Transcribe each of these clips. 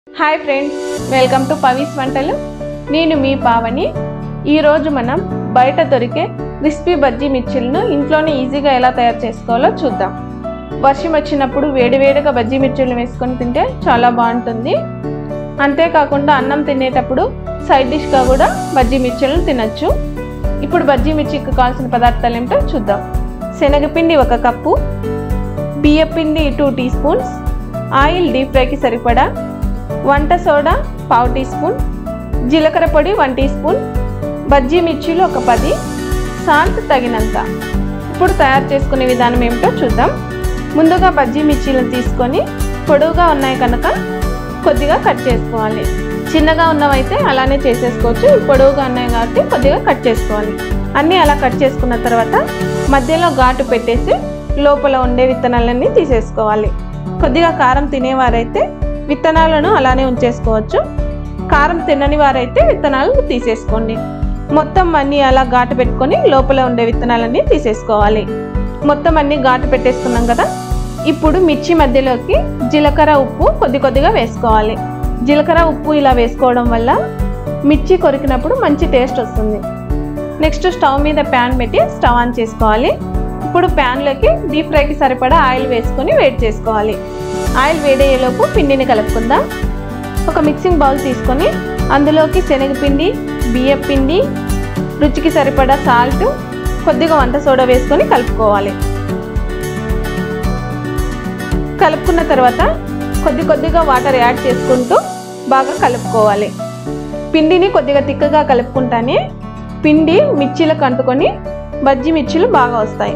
hi friends welcome to Pavis వంటలు నేను మీ పావని ఈరోజు మనం బయట దొరికే క్రిస్పీ బజ్జీ మిర్చిలను ఇంట్లోనే ఈజీగా ఎలా తయారు చేసుకోవాలో చూద్దాం వర్షం వచ్చినప్పుడు వేడివేడిగా బజ్జీ మిర్చిలు వేసుకొని తింటే చాలా బాగుంటుంది అంతేకాకుండా అన్నం తినేటప్పుడు సైడ్ డిష్గా కూడా బజ్జీ మిర్చిలను తినచ్చు ఇప్పుడు బజ్జీ మిర్చికి కావాల్సిన పదార్థాలు ఏమిటో చూద్దాం శనగపిండి ఒక కప్పు బియ్యపిండి two teaspoons oil deep ఫ్రైకి సరిపడా వంట సోడా పావు టీ స్పూన్ జీలకర్ర పొడి వన్ టీ స్పూన్ బజ్జీ మిర్చీలు ఒక పది సాల్ట్ తగినంత ఇప్పుడు తయారు చేసుకునే విధానం ఏమిటో చూద్దాం ముందుగా బజ్జీ మిర్చీలను తీసుకొని పొడవుగా ఉన్నాయి కనుక కొద్దిగా కట్ చేసుకోవాలి చిన్నగా ఉన్నవైతే అలానే చేసేసుకోవచ్చు ఇవి పొడవుగా ఉన్నాయి కాబట్టి కొద్దిగా కట్ చేసుకోవాలి అన్నీ అలా కట్ చేసుకున్న తర్వాత మధ్యలో ఘాటు పెట్టేసి లోపల ఉండే విత్తనాలన్నీ తీసేసుకోవాలి కొద్దిగా కారం తినేవారైతే విత్తనాలను అలానే ఉంచేసుకోవచ్చు కారం తినని వారైతే విత్తనాలు తీసేసుకోండి మొత్తం అన్నీ అలా ఘాటు పెట్టుకొని లోపల ఉండే విత్తనాలన్నీ తీసేసుకోవాలి మొత్తం అన్నీ ఘాటు పెట్టేసుకున్నాం కదా ఇప్పుడు మిర్చి మధ్యలోకి జీలకర్ర ఉప్పు కొద్ది కొద్దిగా వేసుకోవాలి జీలకర్ర ఉప్పు ఇలా వేసుకోవడం వల్ల మిర్చి కొరికినప్పుడు మంచి టేస్ట్ వస్తుంది నెక్స్ట్ స్టవ్ మీద ప్యాన్ పెట్టి స్టవ్ ఆన్ చేసుకోవాలి ఇప్పుడు ప్యాన్లోకి డీప్ ఫ్రైకి సరిపడా ఆయిల్ వేసుకొని వేడి చేసుకోవాలి ఆయిల్ వేడయ్యేలోపు పిండిని కలుపుకుందాం ఒక మిక్సింగ్ బౌల్ తీసుకొని అందులోకి శనగపిండి బియ్యం పిండి రుచికి సరిపడా సాల్ట్ కొద్దిగా వంట సోడా వేసుకొని కలుపుకోవాలి కలుపుకున్న తర్వాత కొద్ది కొద్దిగా వాటర్ యాడ్ చేసుకుంటూ బాగా కలుపుకోవాలి పిండిని కొద్దిగా తిక్కగా కలుపుకుంటానే పిండి మిర్చీలకు అంటుకొని బజ్జీ మిర్చీలు బాగా వస్తాయి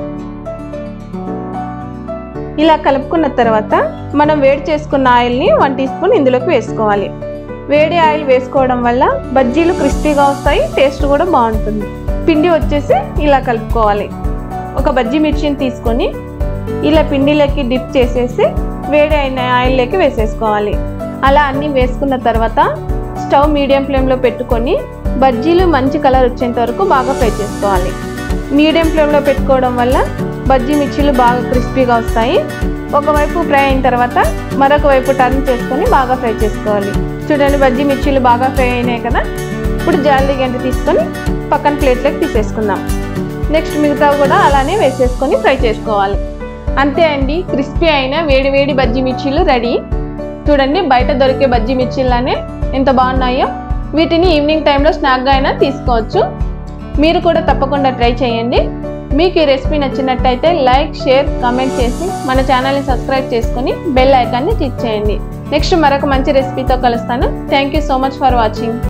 ఇలా కలుపుకున్న తర్వాత మనం వేడి చేసుకున్న ఆయిల్ని వన్ టీ స్పూన్ ఇందులోకి వేసుకోవాలి వేడి ఆయిల్ వేసుకోవడం వల్ల బజ్జీలు క్రిస్పీగా వస్తాయి టేస్ట్ కూడా బాగుంటుంది పిండి వచ్చేసి ఇలా కలుపుకోవాలి ఒక బజ్జీ మిర్చిని తీసుకొని ఇలా పిండిలోకి డిప్ చేసేసి వేడి అయిన ఆయిల్లోకి వేసేసుకోవాలి అలా అన్నీ వేసుకున్న తర్వాత స్టవ్ మీడియం ఫ్లేమ్లో పెట్టుకొని బజ్జీలు మంచి కలర్ వచ్చేంత వరకు బాగా ఫ్రై చేసుకోవాలి మీడియం ఫ్లేమ్లో పెట్టుకోవడం వల్ల బజ్జీ మిర్చీలు బాగా క్రిస్పీగా వస్తాయి ఒకవైపు ఫ్రై అయిన తర్వాత మరొక వైపు టర్న్ చేసుకొని బాగా ఫ్రై చేసుకోవాలి చూడండి బజ్జీ మిర్చీలు బాగా ఫ్రై అయినాయి కదా ఇప్పుడు జాలి గంట తీసుకొని పక్కన ప్లేట్లోకి తీసేసుకుందాం నెక్స్ట్ మిగతా కూడా అలానే వేసేసుకొని ఫ్రై చేసుకోవాలి అంతే అండి క్రిస్పీ అయిన వేడి వేడి బజ్జీ మిర్చీలు రెడీ చూడండి బయట దొరికే బజ్జీ మిర్చీలానే ఎంత బాగున్నాయో వీటిని ఈవినింగ్ టైంలో స్నాక్గా అయినా తీసుకోవచ్చు మీరు కూడా తప్పకుండా ట్రై చేయండి మీకు ఈ రెసిపీ నచ్చినట్టయితే లైక్ షేర్ కామెంట్ చేసి మన ఛానల్ని సబ్స్క్రైబ్ చేసుకొని బెల్ ఐకాన్ని క్లిక్ చేయండి నెక్స్ట్ మరొక మంచి రెసిపీతో కలుస్తాను thank you so much for watching